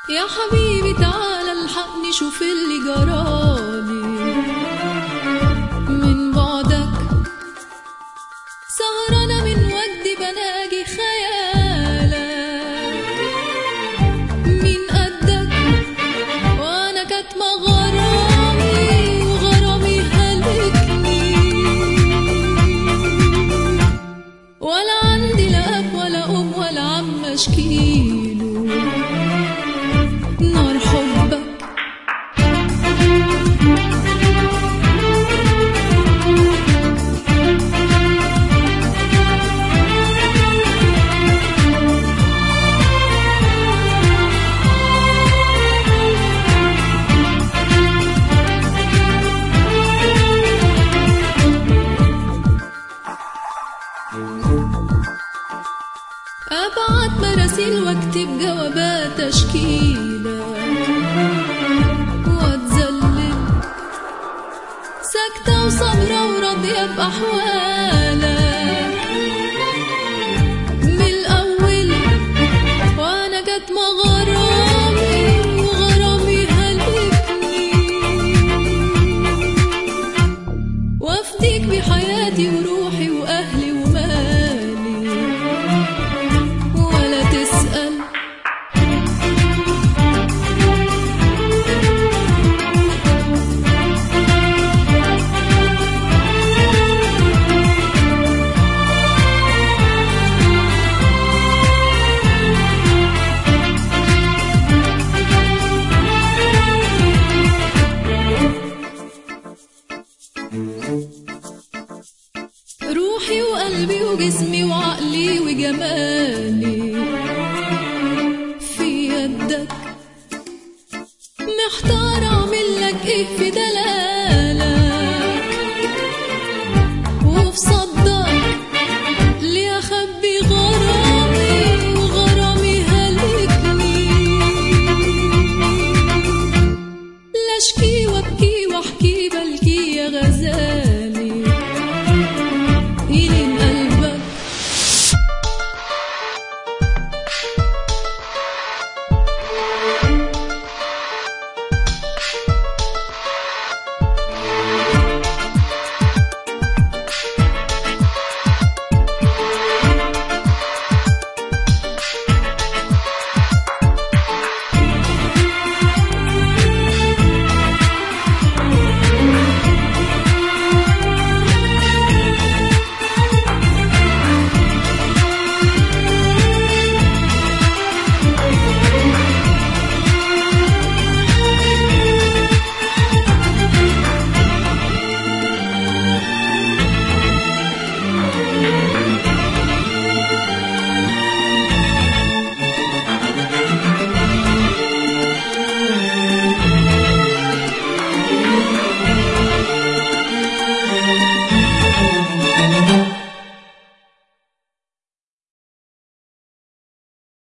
يا حبيبي تعال الحقني شوف اللي جرالي من بعدك سهرانة من وجدي بناجي خيالك مين قدك وانا كاتمة غرامي وغرامي هلكني ولا عندي لا اب ولا ام ولا عم اشكيله نار حبك أبعت مراسيل واكتب جوابات أشكيلك وأتذلل ساكتة وصابرة وراضية بأحوالك من الأول وأنا كاتمة غرامي وغرامي هلكني وأفديك بحياتي وروحي وأهلي ومالي ولا تسأل روحي وقلبي وجسمي وعقلي وجمالي في يدك محتار اعمل لك ايه في ده